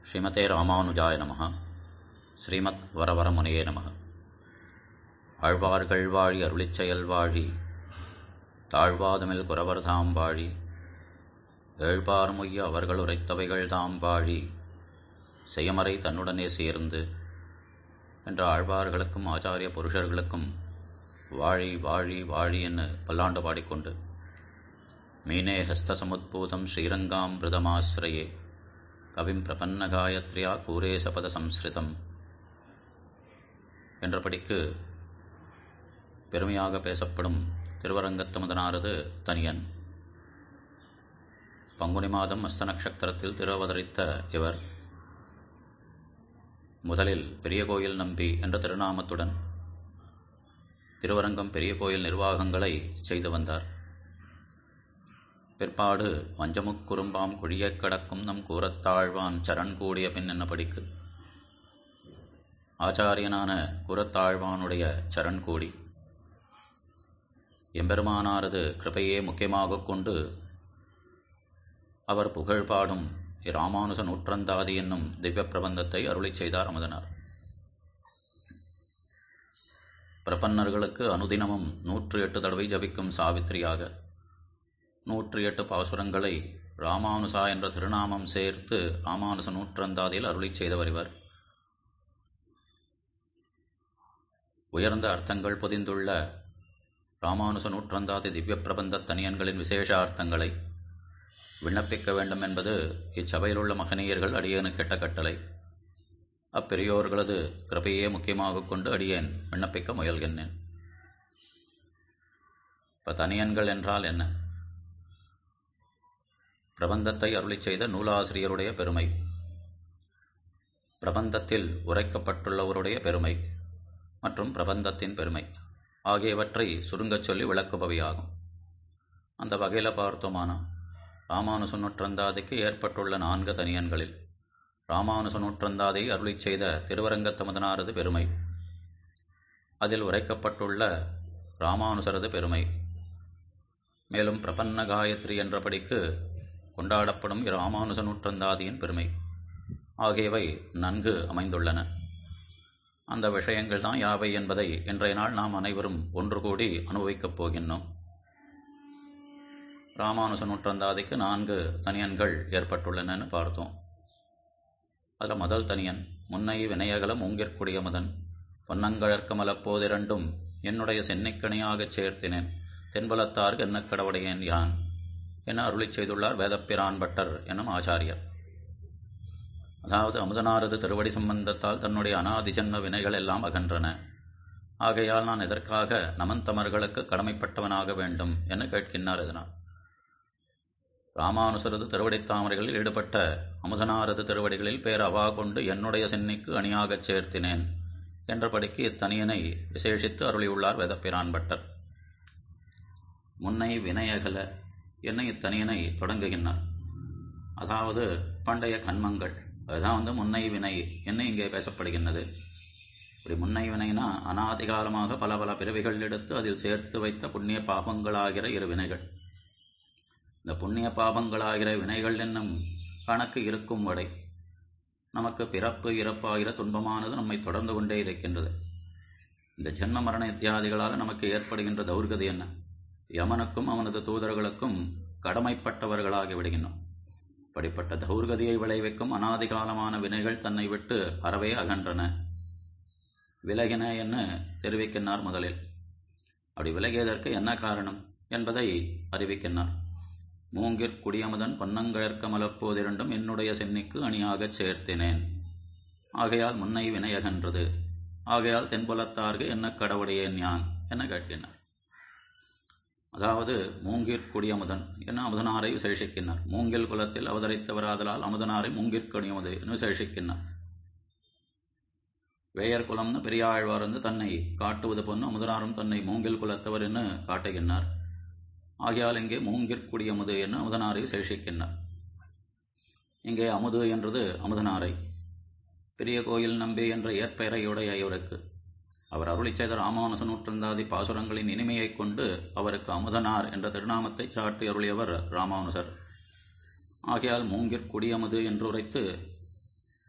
ஸ்ரீமதே ராமானுஜாய நமः ஸ்ரீமத் வரவரமுனையே நமः ஆழ்வார்கள் வாழி அருளிச் செயல் வாழி தாழ்வாதமில் குறவர்தாம் வாழி ஏழ்பார்முய்ய அவர்கள் உரைத்தவைகள் தாம் வாழி செய்யமறை தன்னுடனே சேர்ந்து என்ற ஆழ்வார்களுக்கும் ஆச்சாரிய புருஷர்களுக்கும் வாழி வாழி வாழி என்று பல்லாண்டு பாடிக்கொண்டு மீனே ஹஸ்தசமுத்பூதம் ஸ்ரீரங்காம் பிரதமாசிரயே கவிம் பிரபன்ன காயத்ரியா கூரே சபத சம்ஸ்கிருதம் என்றபடிக்கு பெருமையாக பேசப்படும் திருவரங்கத்தமுதனாரது தனியன் பங்குனி மாதம் அஸ்த நட்சத்திரத்தில் திருவதரித்த இவர் முதலில் பெரிய கோயில் நம்பி என்ற திருநாமத்துடன் திருவரங்கம் பெரிய கோயில் நிர்வாகங்களை செய்து வந்தார் பிற்பாடு வஞ்சமுக்குறும்பாம் குழியக் கடக்கும் நம் கூரத்தாழ்வான் சரண் கூடிய பின் என்னபடிக்கு ஆச்சாரியனான கூரத்தாழ்வானுடைய சரண் கூடி எம்பெருமானாரது கிருபையே முக்கியமாக கொண்டு அவர் புகழ் பாடும் இராமானுச நூற்றந்தாதி என்னும் திவ்ய பிரபந்தத்தை அருளிச் செய்தார் அமுதனார் பிரபன்னர்களுக்கு அனுதினமும் நூற்று எட்டு தடவை ஜபிக்கும் சாவித்திரியாக நூற்றி எட்டு பாசுரங்களை ராமானுசா என்ற திருநாமம் சேர்த்து ராமானுச நூற்றந்தாதியில் அருளிச் செய்தவர் இவர் உயர்ந்த அர்த்தங்கள் பொதிந்துள்ள ராமானுச நூற்றந்தாதி திவ்ய பிரபந்த தனியன்களின் விசேஷ அர்த்தங்களை விண்ணப்பிக்க வேண்டும் என்பது இச்சபையில் உள்ள மகனீயர்கள் அடியேனு கெட்ட கட்டளை அப்பெரியோர்களது கிருபையே முக்கியமாக கொண்டு அடியேன் விண்ணப்பிக்க முயல்கின்றேன் இப்போ தனியன்கள் என்றால் என்ன பிரபந்தத்தை அருளிச் செய்த நூலாசிரியருடைய பெருமை பிரபந்தத்தில் உரைக்கப்பட்டுள்ளவருடைய பெருமை மற்றும் பிரபந்தத்தின் பெருமை ஆகியவற்றை சுருங்கச் சொல்லி விளக்குபவையாகும் அந்த வகையில் பார்த்தோமானா ராமானுச நூற்றந்தாதிக்கு ஏற்பட்டுள்ள நான்கு தனியன்களில் ராமானுச நூற்றந்தாதை அருளிச் செய்த திருவரங்கத்தமுதனாரது பெருமை அதில் உரைக்கப்பட்டுள்ள ராமானுசரது பெருமை மேலும் பிரபன்ன காயத்ரி என்றபடிக்கு கொண்டாடப்படும் இராமானுச நூற்றந்தாதியின் பெருமை ஆகியவை நன்கு அமைந்துள்ளன அந்த விஷயங்கள் தான் யாவை என்பதை இன்றைய நாள் நாம் அனைவரும் ஒன்று கூடி அனுபவிக்கப் போகின்றோம் ராமானுச நூற்றந்தாதிக்கு நான்கு தனியன்கள் ஏற்பட்டுள்ளனன்னு பார்த்தோம் அதில் முதல் தனியன் முன்னை வினயகல மூங்கிற்குடிய முதன் பொன்னங்கழற்கமலப்போதிரண்டும் என்னுடைய சென்னைக்கணியாகச் சேர்த்தினேன் தென்பலத்தார்க்கு என்ன கடவுடையேன் யான் என அருளிச் செய்துள்ளார் வேதப்பிரான் பட்டர் எனும் ஆச்சாரியர் அதாவது அமுதனாரது திருவடி சம்பந்தத்தால் தன்னுடைய அனாதி ஜன்ம வினைகள் எல்லாம் அகன்றன ஆகையால் நான் எதற்காக நமந்தமர்களுக்கு கடமைப்பட்டவனாக வேண்டும் என கேட்கின்றார் இதனால் ராமானுசரது திருவடித் தாமரைகளில் ஈடுபட்ட அமுதனாரது திருவடிகளில் பேர் அவா கொண்டு என்னுடைய சென்னைக்கு அணியாகச் சேர்த்தினேன் என்றபடிக்கு இத்தனியனை விசேஷித்து அருளியுள்ளார் வேதப்பிரான் பட்டர் முன்னை வினயகல என்ன இத்தனியனை தொடங்குகின்றார் அதாவது பண்டைய கண்மங்கள் அதுதான் வந்து முன்னை வினை என்ன இங்கே பேசப்படுகின்றது இப்படி முன்னை வினைனா அனாதிகாலமாக பல பல பிறவிகள் எடுத்து அதில் சேர்த்து வைத்த புண்ணிய பாபங்களாகிற இரு வினைகள் இந்த புண்ணிய பாபங்களாகிற வினைகள் என்னும் கணக்கு இருக்கும் வரை நமக்கு பிறப்பு இறப்பாகிற துன்பமானது நம்மை தொடர்ந்து கொண்டே இருக்கின்றது இந்த ஜென்ம மரண இத்தியாதிகளால் நமக்கு ஏற்படுகின்ற தௌர்கதி என்ன யமனுக்கும் அவனது தூதர்களுக்கும் கடமைப்பட்டவர்களாகி விடுகின்றோம் இப்படிப்பட்ட தௌர்கதியை விளைவிக்கும் அனாதிகாலமான வினைகள் தன்னை விட்டு அறவே அகன்றன விலகின என்று தெரிவிக்கின்றார் முதலில் அப்படி விலகியதற்கு என்ன காரணம் என்பதை அறிவிக்கின்றார் மூங்கிற் குடியமுதன் பொன்னங்கழற்க மலப்போதிரண்டும் என்னுடைய சென்னிக்கு அணியாகச் சேர்த்தினேன் ஆகையால் முன்னை வினையகன்றது ஆகையால் தென்புலத்தார்க்கு என்ன கடவுடையேன் யான் என கேட்கின்றார் அதாவது மூங்கிற் குடியமுதன் என அமுதனாரை விசேஷிக்கின்றார் மூங்கில் குலத்தில் அவதரித்தவராதலால் அமுதனாரை மூங்கிற் குடியமுது என்று விசேஷிக்கின்றார் வேயர் குலம்னு பெரியாழ்வார் வந்து தன்னை காட்டுவது பொண்ணு அமுதனாரும் தன்னை மூங்கில் குலத்தவர் என்று காட்டுகின்றார் ஆகையால் இங்கே மூங்கிற் குடியமுது என்று அமுதனாரை விசேஷிக்கின்றார் இங்கே அமுது என்றது அமுதனாரை பெரிய கோயில் நம்பி என்ற ஏற்பெயரையுடைய இவருக்கு அவர் அருளி செய்த ராமானுச நூற்றந்தாதி பாசுரங்களின் இனிமையைக் கொண்டு அவருக்கு அமுதனார் என்ற திருநாமத்தை சாட்டி அருளியவர் ராமானுசர் ஆகையால் மூங்கிற் குடியமுது என்று உரைத்து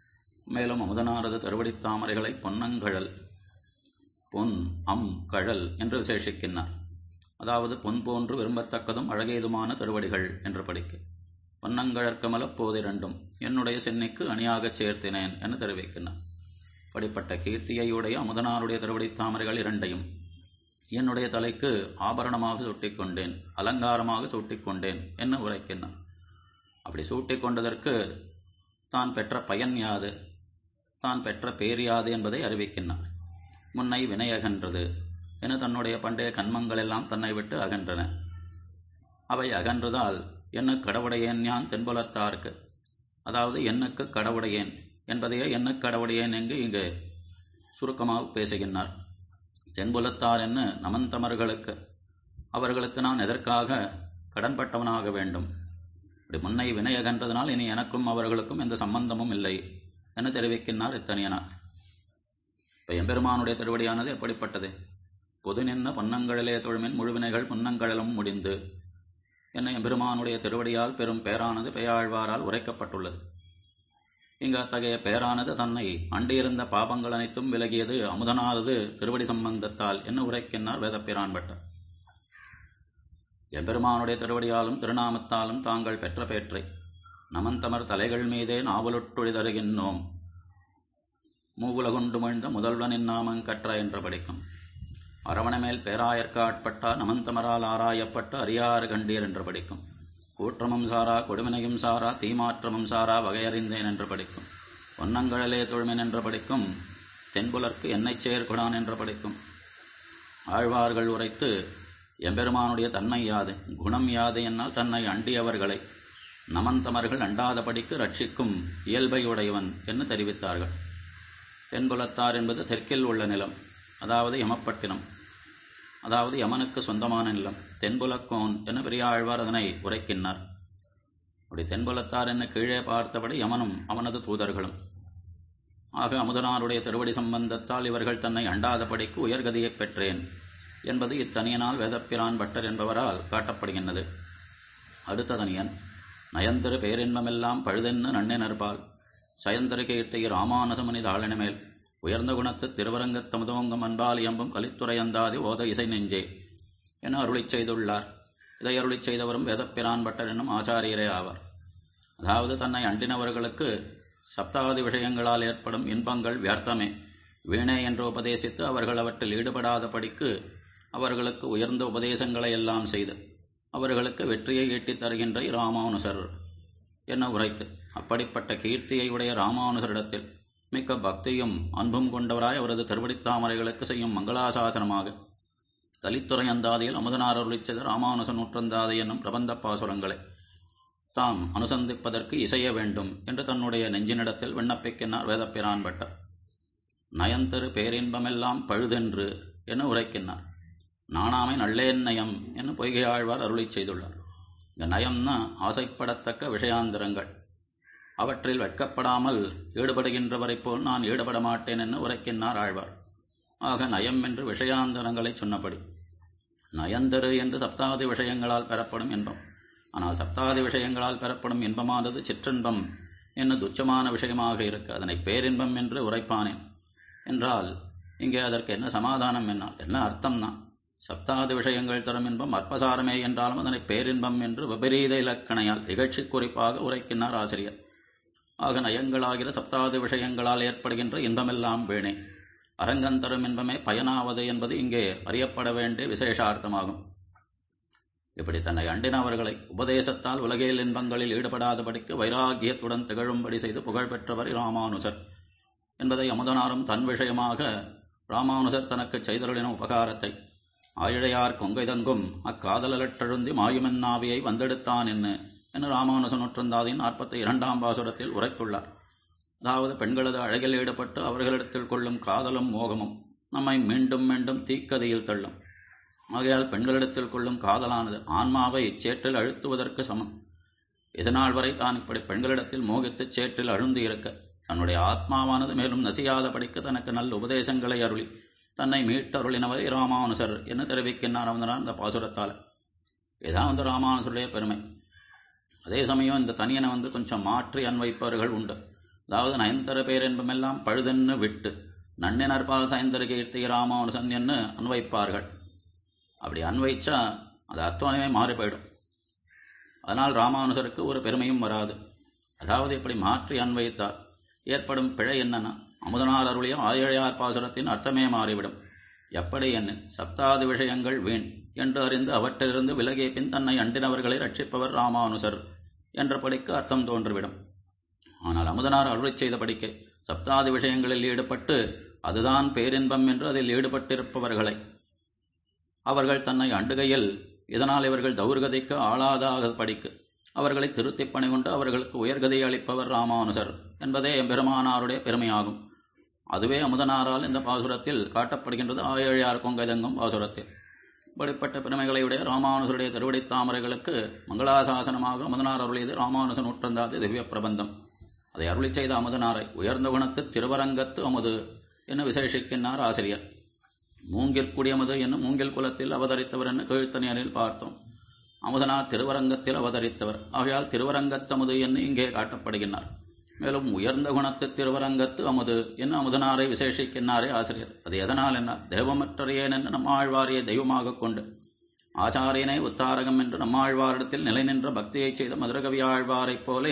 மேலும் அமுதனாரது திருவடித் தாமரைகளை பொன்னங்கழல் பொன் அம் கழல் என்று விசேஷிக்கின்றார் அதாவது பொன் போன்று விரும்பத்தக்கதும் அழகேதுமான திருவடிகள் என்று படிக்க பொன்னங்கழற்கமலப் போதிரண்டும் என்னுடைய சென்னைக்கு அணியாகச் சேர்த்தினேன் என்று தெரிவிக்கின்றார் படிப்பட்ட கீர்த்தியையுடைய அமுதனாருடைய திருவடித் தாமரைகள் இரண்டையும் என்னுடைய தலைக்கு ஆபரணமாக சூட்டிக்கொண்டேன் அலங்காரமாக சூட்டிக்கொண்டேன் என்று உரைக்கின்றான் அப்படி சூட்டிக் கொண்டதற்கு தான் பெற்ற பயன் யாது தான் பெற்ற பேர் யாது என்பதை அறிவிக்கின்றான் முன்னை வினை அகன்றது என தன்னுடைய பண்டைய கண்மங்கள் எல்லாம் தன்னை விட்டு அகன்றன அவை அகன்றதால் என்ன கடவுடையேன் ஞான் தென்புலத்தார்க்கு அதாவது என்னுக்கு கடவுடையேன் என்பதையே என்ன கடவுடையேன் என்று இங்கு சுருக்கமாக பேசுகின்றார் தென்புலத்தார் என்ன நமந்தமர்களுக்கு அவர்களுக்கு நான் எதற்காக கடன்பட்டவனாக வேண்டும் இப்படி முன்னை வினை அகன்றதனால் இனி எனக்கும் அவர்களுக்கும் எந்த சம்பந்தமும் இல்லை என தெரிவிக்கின்றார் இத்தனியனார் இப்போ எம்பெருமானுடைய திருவடியானது எப்படிப்பட்டது பொது நின்ன பொன்னங்களிலே தொழுமின் முழுவினைகள் முன்னங்கழலும் முடிந்து என்ன எம்பெருமானுடைய திருவடியால் பெரும் பேரானது பெயாழ்வாரால் உரைக்கப்பட்டுள்ளது இங்கு அத்தகைய பேரானது தன்னை அண்டியிருந்த பாபங்கள் அனைத்தும் விலகியது அமுதனானது திருவடி சம்பந்தத்தால் என்ன உரைக்கின்றார் வேதப்பிரான் பட்டர் எம்பெருமானுடைய திருவடியாலும் திருநாமத்தாலும் தாங்கள் பெற்ற பேற்றை நமந்தமர் தலைகள் மீதே நாவலுட்டொழி தருகின்றோம் மூவுலகுண்டு மழ்ந்த முதல்வனின் நாமங் கற்ற என்று படிக்கும் அரவணமேல் பேராயற்காட்பட்டா நமந்தமரால் ஆராயப்பட்ட அரியாறு கண்டீர் என்று படிக்கும் கூற்றமும் சாரா கொடுவினையும் சாரா தீமாற்றமும் சாரா வகையறிந்தேன் என்று படிக்கும் பொன்னங்கழலே தொழுமென் என்று படிக்கும் தென்புலர்க்கு என்னைச் செயற்குடான் என்று படிக்கும் ஆழ்வார்கள் உரைத்து எம்பெருமானுடைய தன்மை யாது குணம் யாது என்னால் தன்னை அண்டியவர்களை நமந்தமர்கள் அண்டாதபடிக்கு ரட்சிக்கும் இயல்பை உடையவன் என்று தெரிவித்தார்கள் தென்புலத்தார் என்பது தெற்கில் உள்ள நிலம் அதாவது யமப்பட்டினம் அதாவது யமனுக்கு சொந்தமான நிலம் தென்புலக்கோன் என பெரியாழ்வார் அதனை உரைக்கின்றார் அப்படி தென்புலத்தார் என்ன கீழே பார்த்தபடி யமனும் அவனது தூதர்களும் ஆக அமுதனாருடைய திருவடி சம்பந்தத்தால் இவர்கள் தன்னை அண்டாதபடிக்கு உயர்கதியைப் பெற்றேன் என்பது இத்தனியனால் வேதப்பிரான் பட்டர் என்பவரால் காட்டப்படுகின்றது அடுத்த தனியன் நயந்திரு பேரின்பமெல்லாம் பழுதென்னு நன்னினர்பால் சயந்தர கீர்த்தி ராமானசமுனி தாளினமேல் உயர்ந்த குணத்து திருவரங்கத் தமுதோங்கம் அன்பால் எம்பும் கலித்துறையந்தாதி ஓத இசை நெஞ்சே என அருளிச் செய்துள்ளார் இதை அருளிச் செய்தவரும் வேதப்பிரான் பட்டர் என்னும் ஆச்சாரியரே ஆவார் அதாவது தன்னை அண்டினவர்களுக்கு சப்தாதி விஷயங்களால் ஏற்படும் இன்பங்கள் வியர்த்தமே வீணே என்று உபதேசித்து அவர்கள் அவற்றில் ஈடுபடாதபடிக்கு அவர்களுக்கு உயர்ந்த உபதேசங்களை எல்லாம் செய்து அவர்களுக்கு வெற்றியை ஈட்டித் தருகின்ற இராமானுசர் என உரைத்து அப்படிப்பட்ட கீர்த்தியை உடைய ராமானுசரிடத்தில் மிக்க பக்தியும் அன்பும் கொண்டவராய் அவரது திருவடித்தாமரைகளுக்கு செய்யும் மங்களாசாசனமாக கலித்துறை அந்தாதியில் அமுதனார் அருளிச்சது ராமானுச நூற்றந்தாதி என்னும் பிரபந்த பாசுரங்களை தாம் அனுசந்திப்பதற்கு இசைய வேண்டும் என்று தன்னுடைய நெஞ்சினிடத்தில் விண்ணப்பிக்கின்றார் வேதப்பிரான் பட்டர் நயந்தரு பேரின்பமெல்லாம் பழுதென்று என உரைக்கின்றார் நாணாமை நல்லேன் நயம் என பொய்கை ஆழ்வார் அருளிச் செய்துள்ளார் இந்த நயம்னா ஆசைப்படத்தக்க விஷயாந்திரங்கள் அவற்றில் வெட்கப்படாமல் ஈடுபடுகின்றவரைப் போல் நான் ஈடுபட மாட்டேன் என்று உரைக்கின்றார் ஆழ்வார் ஆக நயம் என்று விஷயாந்தரங்களை சொன்னபடி நயந்தரு என்று சப்தாதி விஷயங்களால் பெறப்படும் இன்பம் ஆனால் சப்தாதி விஷயங்களால் பெறப்படும் இன்பமானது சிற்றின்பம் என்ன துச்சமான விஷயமாக இருக்கு அதனை பேரின்பம் என்று உரைப்பானேன் என்றால் இங்கே அதற்கு என்ன சமாதானம் என்னால் என்ன அர்த்தம்னா சப்தாதி விஷயங்கள் தரும் இன்பம் அற்பசாரமே என்றாலும் அதனை பேரின்பம் என்று விபரீத இலக்கணையால் இகழ்ச்சி குறிப்பாக உரைக்கின்றார் ஆசிரியர் ஆக நயங்களாகிற சப்தாதி விஷயங்களால் ஏற்படுகின்ற இன்பமெல்லாம் வீணே அரங்கந்தரும் இன்பமே பயனாவது என்பது இங்கே அறியப்பட வேண்டிய விசேஷார்த்தமாகும் இப்படி தன்னை அண்டினவர்களை உபதேசத்தால் உலகியல் இன்பங்களில் ஈடுபடாதபடிக்கு வைராகியத்துடன் திகழும்படி செய்து புகழ்பெற்றவர் ராமானுஜர் என்பதை அமுதனாரும் தன் விஷயமாக ராமானுஜர் தனக்கு செய்தருளின உபகாரத்தை ஆயிழையார் கொங்கை தங்கும் அக்காதலற்றழுந்தி மாயுமென்னாவியை வந்தெடுத்தான் என்ன என ராமானுஜ நூற்றந்தாதின் நாற்பத்தி இரண்டாம் பாசுரத்தில் உரைத்துள்ளார் அதாவது பெண்களது அழகில் ஈடுபட்டு அவர்களிடத்தில் கொள்ளும் காதலும் மோகமும் நம்மை மீண்டும் மீண்டும் தீக்கதியில் தள்ளும் ஆகையால் பெண்களிடத்தில் கொள்ளும் காதலானது ஆன்மாவை சேற்றில் அழுத்துவதற்கு சமம் இதனால் வரை தான் இப்படி பெண்களிடத்தில் மோகித்து சேற்றில் அழுந்து இருக்க தன்னுடைய ஆத்மாவானது மேலும் நசியாதபடிக்கு தனக்கு நல்ல உபதேசங்களை அருளி தன்னை மீட்டருளினவர் ராமானுசர் என்று தெரிவிக்கின்றார் அவன்தான் இந்த பாசுரத்தால் இதான் வந்து ராமானுசருடைய பெருமை அதே சமயம் இந்த தனியனை வந்து கொஞ்சம் மாற்றி அன்வைப்பவர்கள் உண்டு அதாவது நயன்தர பேரென்பமெல்லாம் பழுதென்னு விட்டு நன்னினர்பால் சைந்தர கீர்த்தி ராமானுசன் என்று அன்வைப்பார்கள் அப்படி அன்வைச்சா அது அத்தனையுமே மாறி போயிடும் அதனால் ராமானுசருக்கு ஒரு பெருமையும் வராது அதாவது இப்படி மாற்றி அன்வைத்தால் ஏற்படும் பிழை என்னன்னா அமுதனார் அருளிய ஆயிழையார் பாசுரத்தின் அர்த்தமே மாறிவிடும் எப்படி என்ன சப்தாதி விஷயங்கள் வீண் என்று அறிந்து அவற்றிலிருந்து விலகிய பின் தன்னை அண்டினவர்களை ரட்சிப்பவர் ராமானுசர் என்ற படிக்கு அர்த்தம் தோன்றிவிடும் ஆனால் அமுதனார் அருளிச் செய்த படிக்க சப்தாதி விஷயங்களில் ஈடுபட்டு அதுதான் பேரின்பம் என்று அதில் ஈடுபட்டிருப்பவர்களை அவர்கள் தன்னை அண்டுகையில் இதனால் இவர்கள் தௌர்கதைக்கு ஆளாதாக படிக்கு அவர்களை திருத்திப் பணி கொண்டு அவர்களுக்கு உயர்கதை அளிப்பவர் ராமானுசர் என்பதே எம்பெருமானாருடைய பெருமையாகும் அதுவே அமுதனாரால் இந்த பாசுரத்தில் காட்டப்படுகின்றது ஆயழியார் கொங்கதங்கும் பாசுரத்தில் இப்படிப்பட்ட பெருமைகளையுடைய ராமானுசருடைய திருவடி தாமரைகளுக்கு மங்களாசாசனமாக அமுதனார் அருளியது ராமானுச நூற்றந்தாது திவ்ய பிரபந்தம் அதை அருளி செய்த அமுதனாரை உயர்ந்த குணத்து திருவரங்கத்து அமுது என்று விசேஷிக்கின்றார் ஆசிரியர் மூங்கில் குடியமுது என்னும் மூங்கில் குலத்தில் அவதரித்தவர் என்று கீழ்த்தனியரில் பார்த்தோம் அமுதனார் திருவரங்கத்தில் அவதரித்தவர் ஆகையால் திருவரங்கத்தமுது என்று இங்கே காட்டப்படுகின்றார் மேலும் உயர்ந்த குணத்து திருவரங்கத்து அமுது என்று அமுதனாரை விசேஷிக்கின்றாரே ஆசிரியர் அது எதனால் என்ன தெய்வமற்றறியேன் என்று நம்மாழ்வாரியை தெய்வமாக கொண்டு ஆச்சாரியனை உத்தாரகம் என்று நம்மாழ்வாரிடத்தில் நிலை நின்ற பக்தியைச் செய்த மதுரகவி ஆழ்வாரைப் போலே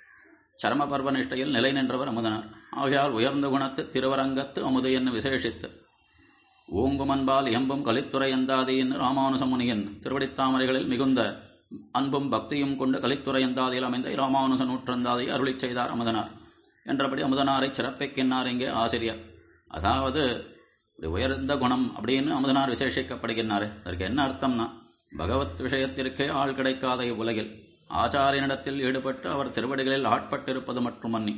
சரமபர்வ நிஷ்டையில் நிலை நின்றவர் அமுதனார் ஆகையால் உயர்ந்த குணத்து திருவரங்கத்து அமுது என்று விசேஷித்து ஓங்குமன்பால் எம்பும் கலித்துறை எந்தாதியின் ராமானுச முனியின் திருவடித்தாமரைகளில் மிகுந்த அன்பும் பக்தியும் கொண்டு கலித்துறை எந்தாதியில் அமைந்த ராமானுச நூற்றந்தாதை அருளிச் செய்தார் அமுதனார் என்றபடி அமுதனாரை சிறப்பிக்கின்றார் இங்கே ஆசிரியர் அதாவது இப்படி உயர்ந்த குணம் அப்படின்னு அமுதனார் விசேஷிக்கப்படுகின்றார் அதற்கு என்ன அர்த்தம்னா பகவத் விஷயத்திற்கே ஆள் கிடைக்காத இவ்வுலகில் ஆச்சாரியனிடத்தில் ஈடுபட்டு அவர் திருவடிகளில் ஆட்பட்டிருப்பது மட்டுமன்னி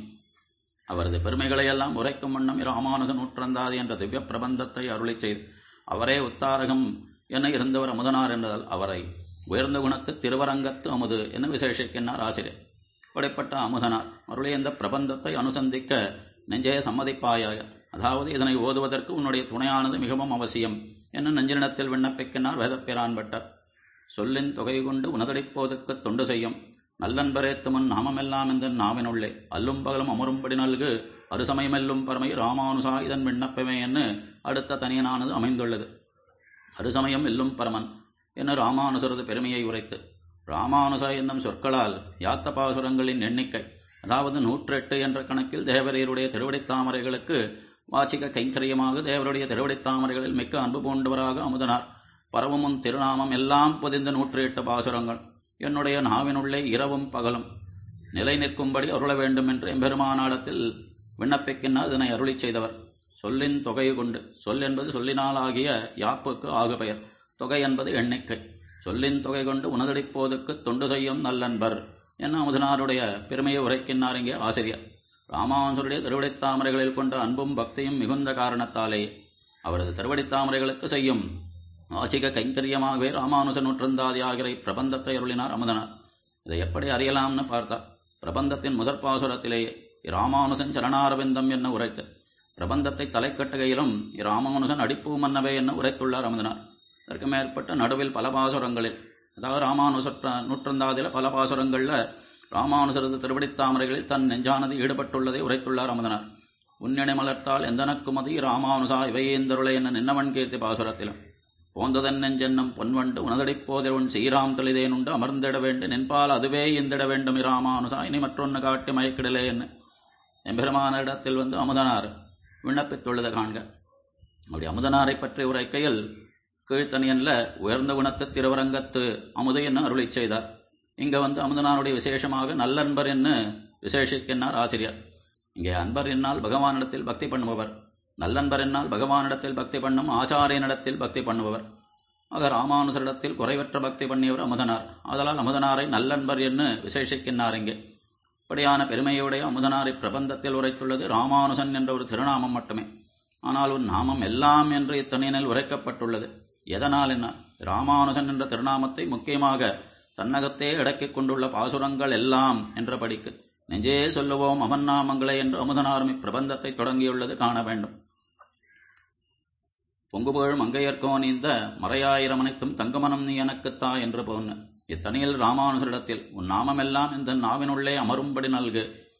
அவரது பெருமைகளையெல்லாம் உரைக்கும் வண்ணம் ராமானுஜ நூற்றந்தாதி என்ற திவ்ய பிரபந்தத்தை அருளி செய்து அவரே உத்தாரகம் என இருந்தவர் அமுதனார் என்றதால் அவரை உயர்ந்த குணத்து திருவரங்கத்து அமுது என விசேஷிக்கின்றார் ஆசிரியர் இப்படிப்பட்ட அமுதனார் அருளிய இந்த பிரபந்தத்தை அனுசந்திக்க நெஞ்சே சம்மதிப்பாயாக அதாவது இதனை ஓதுவதற்கு உன்னுடைய துணையானது மிகவும் அவசியம் என்று நெஞ்சினிடத்தில் விண்ணப்பிக்கின்றார் வேதப்பிரான் பட்டர் சொல்லின் தொகை கொண்டு உனதடிப்போதுக்கு தொண்டு செய்யும் நல்லன்பரேத்துமன் நாமமெல்லாம் இந்த நாவினுள்ளே அல்லும் பகலும் அமரும்படி நல்கு அருசமயமெல்லும் பரமை ராமானுசா இதன் விண்ணப்பமே என்று அடுத்த தனியனானது அமைந்துள்ளது அருசமயம் எல்லும் பரமன் என்று ராமானுசரது பெருமையை உரைத்து ராமானுசா என்னும் சொற்களால் யாத்த பாசுரங்களின் எண்ணிக்கை அதாவது நூற்றெட்டு என்ற கணக்கில் தேவரீருடைய திருவடித் தாமரைகளுக்கு வாச்சிக கைங்கரியமாக தேவருடைய திருவடித் தாமரைகளில் மிக்க அன்பு பூண்டவராக அமுதனார் பரவமும் திருநாமம் எல்லாம் பொதிந்த நூற்றி எட்டு பாசுரங்கள் என்னுடைய நாவினுள்ளே இரவும் பகலும் நிலை நிற்கும்படி அருள வேண்டும் என்று எம்பெருமானாடத்தில் விண்ணப்பிக்கின்ற அதனை அருளிச் செய்தவர் சொல்லின் தொகை கொண்டு சொல் என்பது சொல்லினால் ஆகிய யாப்புக்கு ஆகு பெயர் தொகை என்பது எண்ணிக்கை சொல்லின் தொகை கொண்டு உணதடிப்போதுக்கு தொண்டு செய்யும் நல்லன்பர் என அமுதனாருடைய பெருமையை உரைக்கின்றார் இங்கே ஆசிரியர் ராமானுசருடைய திருவடித்தாமரைகளில் கொண்ட அன்பும் பக்தியும் மிகுந்த காரணத்தாலே அவரது திருவடித்தாமரைகளுக்கு செய்யும் ஆச்சிக கைங்கரியமாகவே ராமானுஜ நூற்றந்தாதி ஆகிற பிரபந்தத்தை அருளினார் அமுதனார் இதை எப்படி அறியலாம்னு பார்த்தா பிரபந்தத்தின் முதற் பாசுரத்திலேயே இராமானுசன் சரணாரவிந்தம் என்ன உரைத்து பிரபந்தத்தை தலைக்கட்டுகையிலும் இராமானுசன் அடிப்பு மன்னவே என்ன உரைத்துள்ளார் அமுதனார் இதற்கு மேற்பட்ட நடுவில் பல பாசுரங்களில் அதாவது ராமானுச நூற்றந்தாதில பல பாசுரங்களில் ராமானுசரது திருவடித்தாமரைகளில் தன் நெஞ்சானது ஈடுபட்டுள்ளதை உரைத்துள்ளார் அமுதனார் உன்னினை மலர்த்தால் எந்தனக்குமதி ராமானுசா இவையேந்தருளை என்ன நின்னவன் கீர்த்தி பாசுரத்திலும் போந்ததன் நெஞ்சென்னும் பொன்வண்டு உனதடிப்போதில் உன் சீராம் தெளிதேனுண்டு அமர்ந்திட வேண்டும் நின்பால் அதுவே இந்திட வேண்டும் இராமானுசா இனி மற்றொன்று காட்டி மயக்கிடலே என்ன எம்பெருமானிடத்தில் வந்து அமுதனார் விண்ணப்பித்துள்ளதை காண்க அப்படி அமுதனாரை பற்றி உரைக்கையில் கீழ்த்தனியன்ல உயர்ந்த குணத்து திருவரங்கத்து அமுது என்ன அருளி செய்தார் இங்க வந்து அமுதனாருடைய விசேஷமாக நல்லன்பர் என்று விசேஷிக்கின்றார் ஆசிரியர் இங்கே அன்பர் என்னால் பகவானிடத்தில் பக்தி பண்ணுபவர் நல்லன்பர் என்னால் பகவானிடத்தில் பக்தி பண்ணும் ஆச்சாரியனிடத்தில் பக்தி பண்ணுபவர் ஆக ராமானுசரிடத்தில் குறைவற்ற பக்தி பண்ணியவர் அமுதனார் ஆதலால் அமுதனாரை நல்லன்பர் என்று விசேஷிக்கின்றார் இங்கே இப்படியான பெருமையுடைய அமுதனாரை பிரபந்தத்தில் உரைத்துள்ளது ராமானுசன் என்ற ஒரு திருநாமம் மட்டுமே ஆனால் உன் நாமம் எல்லாம் என்று இத்தனியனில் உரைக்கப்பட்டுள்ளது எதனால் என்ன ராமானுஜன் என்ற திருநாமத்தை முக்கியமாக தன்னகத்தே அடக்கிக் கொண்டுள்ள பாசுரங்கள் எல்லாம் என்ற படிக்கு நெஞ்சே சொல்லுவோம் அவன் நாமங்களே என்று அமுதனார்மி பிரபந்தத்தை தொடங்கியுள்ளது காண வேண்டும் பொங்குபுகழ் மங்கையர்கோன் இந்த மறையாயிரம் அனைத்தும் தங்கமனம் நீ எனக்குத்தா என்று போன்னு இத்தனியில் ராமானுசரிடத்தில் உன் நாமமெல்லாம் இந்த நாவினுள்ளே அமரும்படி நல்கு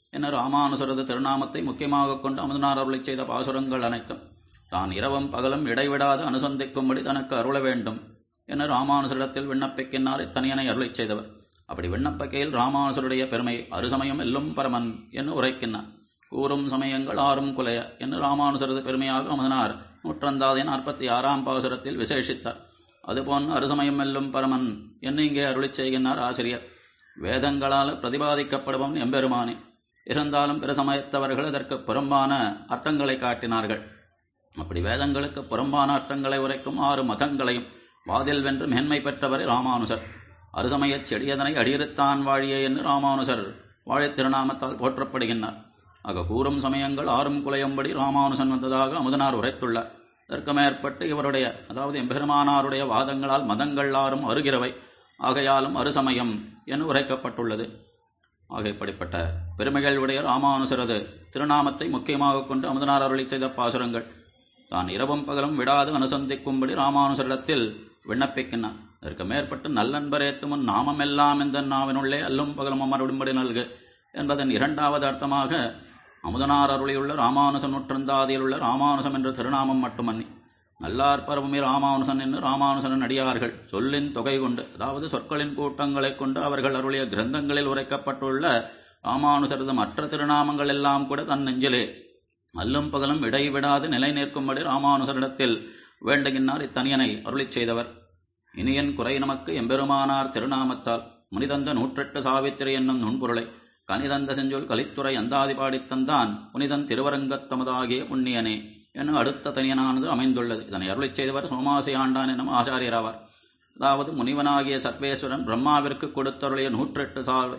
என ராமானுசரது திருநாமத்தை முக்கியமாக கொண்டு அமுதனார் அருளை செய்த பாசுரங்கள் அனைத்தும் தான் இரவும் பகலும் இடைவிடாது அனுசந்திக்கும்படி தனக்கு அருள வேண்டும் என ராமானுசரிடத்தில் விண்ணப்பிக்கின்றார் இத்தனியனை அருளைச் செய்தவர் அப்படி விண்ணப்பக்கையில் ராமானுசருடைய பெருமை அருசமயம் எல்லும் பரமன் என்று உரைக்கின்றார் கூறும் சமயங்கள் ஆறும் குலைய என்று ராமானுசரது பெருமையாக அமுதனார் நூற்றந்தாதின் நாற்பத்தி ஆறாம் பாசுரத்தில் விசேஷித்தார் அதுபோன் அருசமயம் எல்லும் பரமன் என்று இங்கே அருளிச் செய்கின்றார் ஆசிரியர் வேதங்களால் பிரதிபாதிக்கப்படுபவன் எம்பெருமானே இருந்தாலும் பிற சமயத்தவர்கள் அதற்கு புறம்பான அர்த்தங்களை காட்டினார்கள் அப்படி வேதங்களுக்கு புறம்பான அர்த்தங்களை உரைக்கும் ஆறு மதங்களையும் வாதில் வென்று மேன்மை பெற்றவர் ராமானுசர் அருசமயச் செடியதனை அடியிருத்தான் வாழியே என்று ராமானுசர் வாழைத் திருநாமத்தால் போற்றப்படுகின்றார் ஆக கூறும் சமயங்கள் ஆறும் குலையும்படி ராமானுசன் வந்ததாக அமுதனார் உரைத்துள்ளார் இதற்கு மேற்பட்டு இவருடைய அதாவது எம்பெருமானாருடைய வாதங்களால் மதங்கள் ஆறும் அருகிறவை ஆகையாலும் அருசமயம் என உரைக்கப்பட்டுள்ளது ஆக இப்படிப்பட்ட பெருமைகள் உடைய ராமானுசரது திருநாமத்தை முக்கியமாக கொண்டு அமுதனார் அருளி செய்த பாசுரங்கள் தான் இரவும் பகலும் விடாது அனுசந்திக்கும்படி ராமானுசரிடத்தில் விண்ணப்பிக்கின்றான் இதற்கு மேற்பட்டு நல்லன்பரேத்து முன் நாமமெல்லாம் இந்த நாவினுள்ளே அல்லும் பகலும் அமர்விடும்படி நல்கு என்பதன் இரண்டாவது அர்த்தமாக அமுதனார் அருளியுள்ள ராமானுசன் நூற்றந்தாதியில் உள்ள ராமானுசம் என்ற திருநாமம் மட்டுமன்னி நல்லார் பரவுமி ராமானுசன் என்று ராமானுசன் அடியார்கள் சொல்லின் தொகை கொண்டு அதாவது சொற்களின் கூட்டங்களைக் கொண்டு அவர்கள் அருளிய கிரந்தங்களில் உரைக்கப்பட்டுள்ள ராமானுசரது மற்ற திருநாமங்கள் எல்லாம் கூட தன் நெஞ்சிலே அல்லும் பகலும் இடைவிடாது நிலை நிற்கும்படி ராமானுசரிடத்தில் வேண்டுகின்றார் இத்தனியனை அருளிச் செய்தவர் இனியன் குறை நமக்கு எம்பெருமானார் திருநாமத்தால் முனிதந்த நூற்றெட்டு சாவித்திரி என்னும் நுண்பொருளை கனிதந்த செஞ்சொல் கலித்துறை அந்தாதி பாடித் தந்தான் புனிதன் திருவரங்கத்தமதாகிய புண்ணியனே என அடுத்த தனியனானது அமைந்துள்ளது இதனை அருளிச் செய்தவர் சோமாசி ஆண்டான் எனும் ஆச்சாரியராவார் அதாவது முனிவனாகிய சர்வேஸ்வரன் பிரம்மாவிற்கு கொடுத்தருளிய நூற்றெட்டு சாவை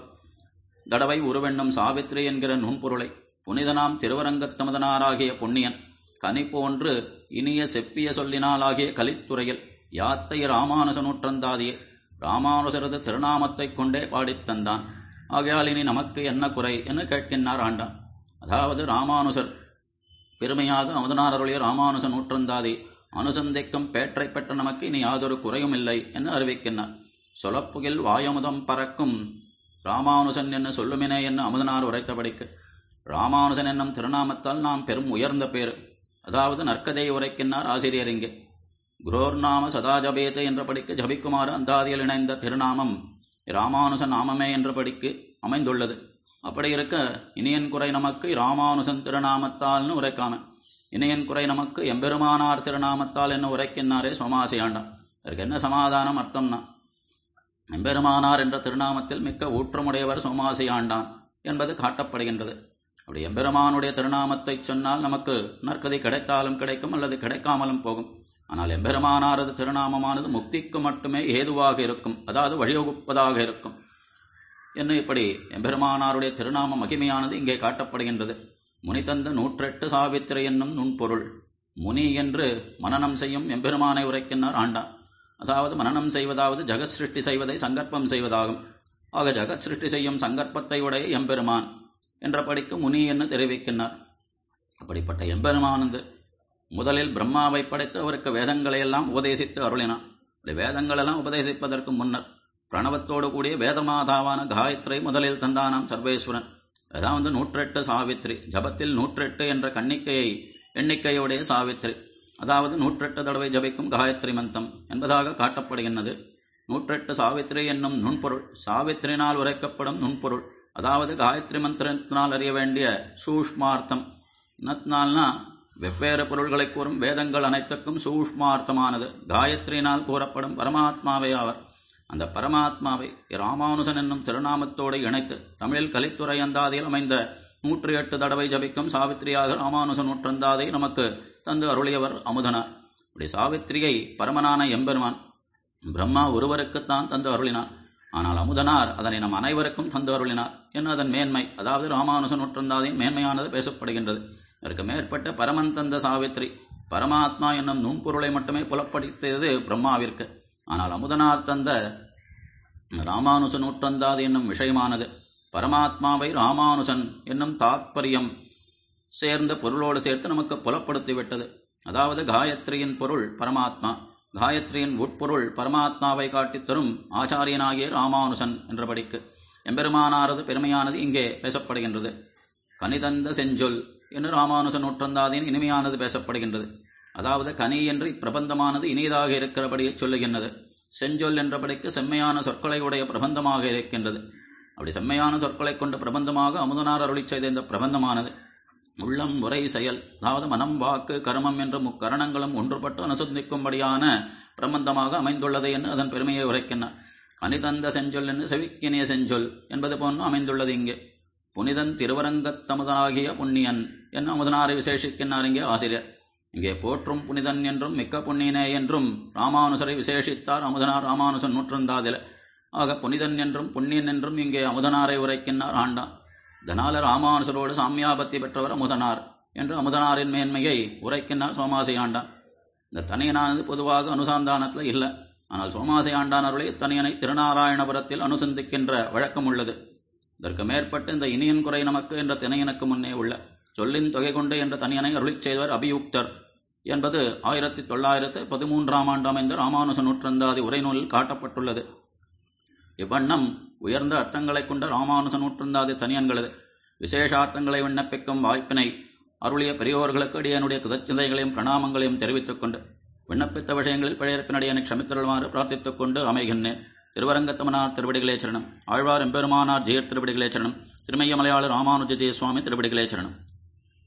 தடவை உருவெண்ணும் சாவித்திரி என்கிற நுண்பொருளை புனிதனாம் திருவரங்கத்தமதனாராகிய புண்ணியன் கனி போன்று இனிய செப்பிய சொல்லினாலாகிய கலித்துறையில் யாத்தை ராமானுஜ நூற்றந்தாதியே ராமானுஜரது திருநாமத்தைக் கொண்டே பாடித் தந்தான் ஆகையால் இனி நமக்கு என்ன குறை என்று கேட்கின்றார் ஆண்டான் அதாவது ராமானுஜர் பெருமையாக அமுதனார் அருளிய ராமானுஜ நூற்றந்தாதி அனுசந்திக்கும் பேற்றை பெற்ற நமக்கு இனி யாதொரு குறையும் இல்லை என்று அறிவிக்கின்றார் சொலப்புகில் வாயமுதம் பறக்கும் ராமானுஜன் என்ன சொல்லுமினே என்று அமுதனார் உரைத்தபடிக்கு ராமானுஜன் என்னும் திருநாமத்தால் நாம் பெரும் உயர்ந்த பேரு அதாவது நற்கதையை உரைக்கின்றார் ஆசிரியர் இங்கே குரோர் நாம சதா ஜபேத என்றபடிக்கு ஜபிக்குமாறு அந்தாதியில் இணைந்த திருநாமம் ராமானுஜன் நாமமே என்றபடிக்கு அமைந்துள்ளது அப்படி இருக்க இனியன் குறை நமக்கு ராமானுஜன் திருநாமத்தால்னு உரைக்காம இனியன் குறை நமக்கு எம்பெருமானார் திருநாமத்தால் என்ன உரைக்கின்றாரே சோமாசி ஆண்டான் இதற்கு என்ன சமாதானம் அர்த்தம்னா எம்பெருமானார் என்ற திருநாமத்தில் மிக்க ஊற்றமுடையவர் சோமாசி ஆண்டான் என்பது காட்டப்படுகின்றது அப்படி எம்பெருமானுடைய திருநாமத்தை சொன்னால் நமக்கு நற்கதி கிடைத்தாலும் கிடைக்கும் அல்லது கிடைக்காமலும் போகும் ஆனால் எம்பெருமானாரது திருநாமமானது முக்திக்கு மட்டுமே ஏதுவாக இருக்கும் அதாவது வழிவகுப்பதாக இருக்கும் என்று இப்படி எம்பெருமானாருடைய திருநாம மகிமையானது இங்கே காட்டப்படுகின்றது முனி தந்த நூற்றெட்டு சாவித்திரை என்னும் நுண்பொருள் முனி என்று மனனம் செய்யும் எம்பெருமானை உரைக்கின்றார் ஆண்டான் அதாவது மனனம் செய்வதாவது ஜெகத் சிருஷ்டி செய்வதை சங்கற்பம் செய்வதாகும் ஆக ஜெகத் சிருஷ்டி செய்யும் சங்கற்பத்தை உடைய எம்பெருமான் என்ற படிக்கு முனி என்று தெரிவிக்கின்றார் அப்படிப்பட்ட எம்பெருமானது முதலில் பிரம்மாவை படைத்து அவருக்கு வேதங்களை எல்லாம் உபதேசித்து அருளினான் வேதங்கள் எல்லாம் உபதேசிப்பதற்கு முன்னர் பிரணவத்தோடு கூடிய வேதமாதாவான காயத்ரி முதலில் தந்தானாம் சர்வேஸ்வரன் அதான் வந்து நூற்றெட்டு சாவித்ரி ஜபத்தில் நூற்றெட்டு என்ற கண்ணிக்கையை எண்ணிக்கையுடைய சாவித்ரி அதாவது நூற்றெட்டு தடவை ஜபிக்கும் காயத்ரி மந்தம் என்பதாக காட்டப்படுகின்றது நூற்றெட்டு சாவித்ரி என்னும் நுண்பொருள் சாவித்ரினால் உரைக்கப்படும் நுண்பொருள் அதாவது காயத்ரி மந்திரத்தினால் அறிய வேண்டிய சூஷ்மார்த்தம் இன்னத்தினால்னா வெவ்வேறு பொருள்களை கூறும் வேதங்கள் அனைத்துக்கும் சூஷ்மார்த்தமானது காயத்ரியினால் கூறப்படும் பரமாத்மாவே ஆவர் அந்த பரமாத்மாவை ராமானுஜன் என்னும் திருநாமத்தோடு இணைத்து தமிழில் கலித்துறை அந்தாதியில் அமைந்த நூற்றி எட்டு தடவை ஜபிக்கும் சாவித்திரியாக ராமானுஜன் நூற்றந்தாதை நமக்கு தந்து அருளியவர் அமுதனார் இப்படி சாவித்திரியை பரமனான எம்பெருமான் பிரம்மா ஒருவருக்குத்தான் தந்து அருளினார் ஆனால் அமுதனார் அதனை நம் அனைவருக்கும் தந்து அருளினார் என்று அதன் மேன்மை அதாவது ராமானுஜன் நூற்றந்தாதின் மேன்மையானது பேசப்படுகின்றது இதற்கு மேற்பட்ட பரமன் தந்த சாவித்ரி பரமாத்மா என்னும் நுண்பொருளை மட்டுமே புலப்படுத்தியது பிரம்மாவிற்கு ஆனால் அமுதனார் தந்த ராமானுஜ நூற்றந்தாது என்னும் விஷயமானது பரமாத்மாவை ராமானுஜன் என்னும் தாத்பரியம் சேர்ந்த பொருளோடு சேர்த்து நமக்கு புலப்படுத்திவிட்டது அதாவது காயத்ரியின் பொருள் பரமாத்மா காயத்ரியின் உட்பொருள் பரமாத்மாவை காட்டித் தரும் ஆச்சாரியனாகிய ராமானுஜன் என்றபடிக்கு எம்பெருமானாரது பெருமையானது இங்கே பேசப்படுகின்றது கனிதந்த செஞ்சொல் என்று ராமானுஜ நூற்றந்தாதின் இனிமையானது பேசப்படுகின்றது அதாவது கனி என்று இப்பிரபந்தமானது இனியதாக இருக்கிறபடியே சொல்லுகின்றது செஞ்சொல் என்றபடிக்கு செம்மையான சொற்களை உடைய பிரபந்தமாக இருக்கின்றது அப்படி செம்மையான சொற்களை கொண்ட பிரபந்தமாக அமுதனார் அருளி செய்த இந்த பிரபந்தமானது உள்ளம் உரை செயல் அதாவது மனம் வாக்கு கர்மம் என்ற முக்கரணங்களும் ஒன்றுபட்டு அனுசந்திக்கும்படியான பிரபந்தமாக அமைந்துள்ளது என்று அதன் பெருமையை உரைக்கின்றார் கனிதந்த செஞ்சொல் என்று செவிக்கினிய செஞ்சொல் என்பது போன்று அமைந்துள்ளது இங்கே புனிதன் திருவரங்கத்தமுதனாகிய புண்ணியன் என்று அமுதனாரை விசேஷிக்கின்றார் இங்கே ஆசிரியர் இங்கே போற்றும் புனிதன் என்றும் மிக்க புண்ணியனே என்றும் ராமானுசரை விசேஷித்தார் அமுதனார் ராமானுசன் நூற்றந்தாதில ஆக புனிதன் என்றும் புண்ணியன் என்றும் இங்கே அமுதனாரை உரைக்கின்றார் ஆண்டான் இதனால ராமானுசரோடு சாமியாபத்தி பெற்றவர் அமுதனார் என்று அமுதனாரின் மேன்மையை உரைக்கின்றார் சோமாசி ஆண்டான் இந்த தனியனானது பொதுவாக அனுசந்தானத்தில் இல்லை ஆனால் சோமாசி ஆண்டான் அருளை தனியனை திருநாராயணபுரத்தில் அனுசந்திக்கின்ற வழக்கம் உள்ளது இதற்கு மேற்பட்டு இந்த இனியன் குறை நமக்கு என்ற திணையனுக்கு முன்னே உள்ள சொல்லின் தொகை கொண்டு என்ற தனியனை அருளிச் செய்தவர் அபியுக்தர் என்பது ஆயிரத்தி தொள்ளாயிரத்து பதிமூன்றாம் ஆண்டு அமைந்த ராமானுஜ நூற்றந்தாதி உரைநூலில் காட்டப்பட்டுள்ளது இவ்வண்ணம் உயர்ந்த அர்த்தங்களைக் கொண்ட ராமானுஜ நூற்றந்தாதி தனியன்களது விசேஷார்த்தங்களை விண்ணப்பிக்கும் வாய்ப்பினை அருளிய பெரியோர்களுக்கு அடியனுடைய கிருதச்சிந்தைகளையும் பிரணாமங்களையும் தெரிவித்துக் கொண்டு விண்ணப்பித்த விஷயங்களில் பிழையற்பினடியனை க்ஷமித்தருள்மாறு பிரார்த்தித்துக் கொண்டு அமைகின்றேன் திருவரங்கத்தமனார் திருவடிகளே சரணம் ஆழ்வார் எம்பெருமானார் ஜெயர் திருவடிகளே சரணம் திருமைய மலையாள ராமானுஜ ஜெயசுவாமி திருவடிகளே சரணம்